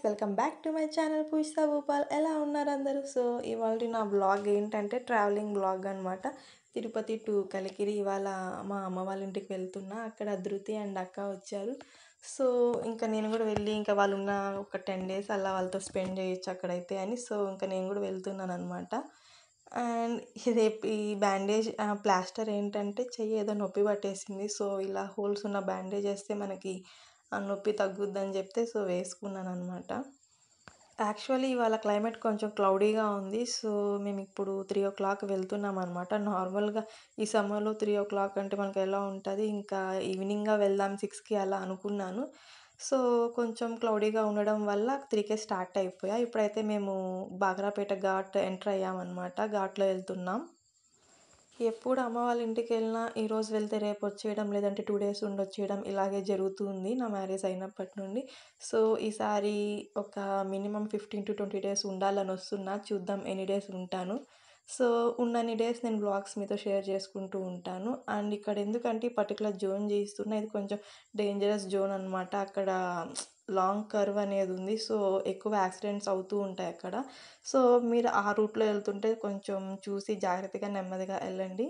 Welcome back to my channel Poojitha Bhupal ఎలా ఉన్నారు అందరూ సో ఇవాళ నా బ్లాగ్ ఏంటంటే ట్రావెలింగ్ బ్లాగ్ అనమాట తిరుపతి టు కలికిరి ఇవాళ మా అమ్మ వాళ్ళ ఇంటికి వెళ్తున్నా అక్కడ ధృతి అండ్ అక్క వచ్చారు సో ఇంకా నేను కూడా వెళ్ళి ఇంకా వాళ్ళు ఉన్న ఒక టెన్ డేస్ అలా వాళ్ళతో స్పెండ్ చేయొచ్చు అక్కడైతే అని సో ఇంకా నేను కూడా వెళ్తున్నాను అనమాట అండ్ ఇది ఈ బ్యాండేజ్ ప్లాస్టర్ ఏంటంటే చెయ్యి ఏదో నొప్పి పట్టేసింది సో ఇలా హోల్స్ ఉన్న బ్యాండేజ్ వేస్తే మనకి ఆ నొప్పి తగ్గుద్దని చెప్తే సో వేసుకున్నాను అనమాట యాక్చువల్లీ ఇవాళ క్లైమేట్ కొంచెం క్లౌడీగా ఉంది సో మేము ఇప్పుడు త్రీ ఓ క్లాక్ వెళ్తున్నాం అనమాట నార్మల్గా ఈ సమ్మర్లో త్రీ ఓ క్లాక్ అంటే మనకు ఎలా ఉంటుంది ఇంకా ఈవినింగ్గా వెళ్దాం సిక్స్కి అలా అనుకున్నాను సో కొంచెం క్లౌడీగా ఉండడం వల్ల త్రీకే స్టార్ట్ అయిపోయా ఇప్పుడైతే మేము బాగ్రాపేట ఘాట్ ఎంటర్ అయ్యామన్నమాట ఘాట్లో వెళ్తున్నాం ఎప్పుడు అమ్మ వాళ్ళ ఇంటికి వెళ్ళినా ఈరోజు వెళ్తే రేపు వచ్చేయడం లేదంటే టూ డేస్ ఉండి వచ్చేయడం ఇలాగే జరుగుతుంది నా మ్యారేజ్ అయినప్పటి నుండి సో ఈసారి ఒక minimum fifteen to twenty days ఉండాలని వస్తున్నా చూద్దాం ఎన్ని డేస్ ఉంటాను సో ఉన్నన్ని డేస్ నేను బ్లాగ్స్ మీతో షేర్ చేసుకుంటూ ఉంటాను అండ్ ఇక్కడ ఎందుకంటే ఈ పర్టికులర్ జోన్ చేస్తున్నా ఇది కొంచెం డేంజరస్ జోన్ అనమాట అక్కడ లాంగ్ కర్వ్ అనేది ఉంది సో ఎక్కువ యాక్సిడెంట్స్ అవుతూ ఉంటాయి అక్కడ సో మీరు ఆ రూట్లో వెళ్తుంటే కొంచెం చూసి జాగ్రత్తగా నెమ్మదిగా వెళ్ళండి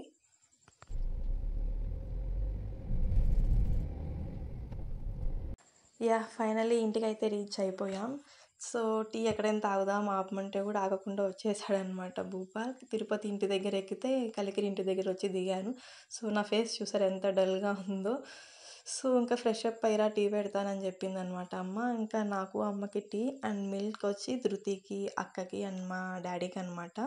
యా ఫైనలీ ఇంటికి అయితే రీచ్ అయిపోయాం సో టీ ఎక్కడైనా తాగుదాం ఆపమంటే కూడా ఆగకుండా వచ్చేసాడనమాట భూపాల్ తిరుపతి ఇంటి దగ్గర ఎక్కితే కలికిరి ఇంటి దగ్గర వచ్చి దిగాను సో నా ఫేస్ చూసారు ఎంత డల్గా ఉందో సో ఇంకా ఫ్రెష్ అప్ అయ్యిరా టీ పెడతానని చెప్పింది అనమాట అమ్మ ఇంకా నాకు అమ్మకి టీ అండ్ మిల్క్ వచ్చి ధృతికి అక్కకి అండ్ మా డాడీకి అనమాట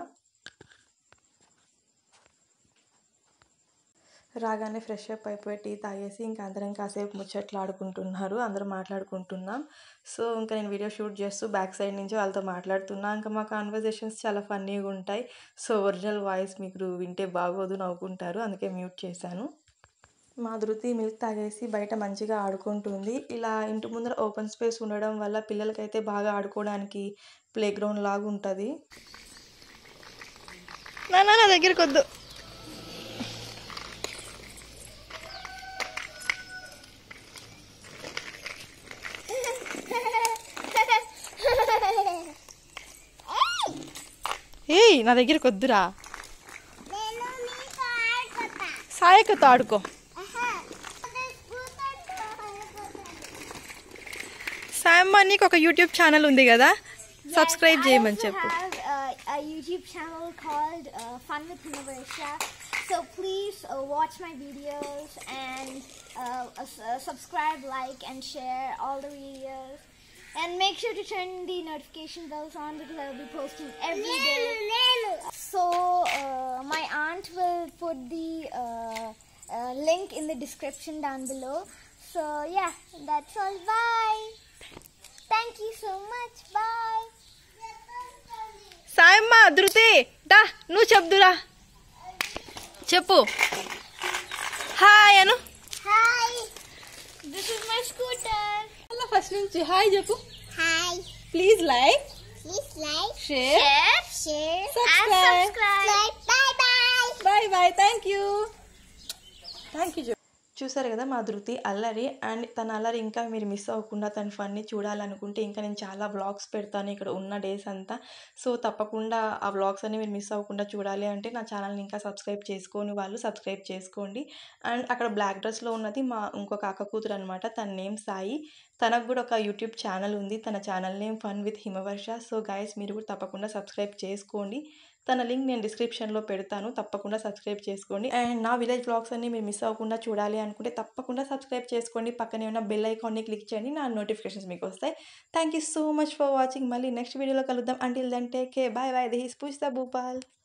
రాగానే ఫ్రెష్ అప్ అయిపోయి టీ తాగేసి ఇంకా అందరం కాసేపు ముచ్చట్లు ఆడుకుంటున్నారు అందరూ మాట్లాడుకుంటున్నాం సో ఇంకా నేను వీడియో షూట్ చేస్తూ బ్యాక్ సైడ్ నుంచి వాళ్ళతో మాట్లాడుతున్నా ఇంకా మా కాన్వర్జేషన్స్ చాలా ఫన్నీగా ఉంటాయి సో ఒరిజినల్ వాయిస్ మీకు వింటే బాగోదు నవ్వుకుంటారు అందుకే మ్యూట్ చేశాను మా ధృతి మిల్క్ తాగేసి బయట మంచిగా ఆడుకుంటుంది ఇలా ఇంటి ముందర ఓపెన్ స్పేస్ ఉండడం వల్ల పిల్లలకైతే బాగా ఆడుకోవడానికి ప్లే గ్రౌండ్ లాగా ఉంటుంది నా నా దగ్గరికి వద్దు ఏయ్ నా దగ్గరికి వద్దురా సాయకతో ఆడుకో సాయమ్మ నీకు ఒక యూట్యూబ్ ఛానల్ ఉంది కదా సబ్స్క్రైబ్ చేయమని చెప్పు have uh, a YouTube channel called uh, Fun with Universal. So please uh, watch my videos and uh, uh, s- uh, subscribe, like, and share all the videos. And make sure to turn the notification bells on because I will be posting every day. So uh, my aunt will put the uh, uh, link in the description down below. So yeah, that's all. Bye. Thank you so much. Bye. Sayamma ధృతి దా నువ్వు చెప్దురా చెప్పు hi అను Hi. This is my scooter. First నుంచి hi చెప్పు Hi. Please like Please like, share share, Subscribe. and subscribe. Bye bye. Bye bye thank you thank you చూసారు కదా మా ధృతి అల్లరి అండ్ తన అల్లరి ఇంకా మీరు మిస్ అవ్వకుండా తన ఫన్ని చూడాలనుకుంటే ఇంకా నేను చాలా వ్లాగ్స్ పెడతాను ఇక్కడ ఉన్న డేస్ అంతా సో తప్పకుండా ఆ వ్లాగ్స్ అన్ని మీరు మిస్ అవ్వకుండా చూడాలి అంటే నా ఛానల్ని ఇంకా సబ్స్క్రైబ్ చేసుకొని వాళ్ళు సబ్స్క్రైబ్ చేసుకోండి అండ్ అక్కడ బ్లాక్ డ్రెస్లో ఉన్నది మా ఇంకొక అక్క కూతురు అనమాట తన నేమ్ సాయి తనకు కూడా ఒక యూట్యూబ్ ఛానల్ ఉంది తన channel name fun with Himavarsha so guys మీరు కూడా తప్పకుండా సబ్స్క్రైబ్ చేసుకోండి తన లింక్ నేను డిస్క్రిప్షన్లో పెడతాను తప్పకుండా సబ్స్క్రైబ్ చేసుకోండి అండ్ నా విలేజ్ బ్లాగ్స్ అన్ని మీరు మిస్ అవ్వకుండా చూడాలి అనుకుంటే తప్పకుండా సబ్స్క్రైబ్ చేసుకోండి పక్కనే ఉన్న బెల్ ఐకాన్ని క్లిక్ చేయండి నా నోటిఫికేషన్స్ మీకు వస్తాయి thank you so much for watching మళ్ళీ నెక్స్ట్ వీడియోలో కలుద్దాం until then take care bye bye this Poojitha Bhupal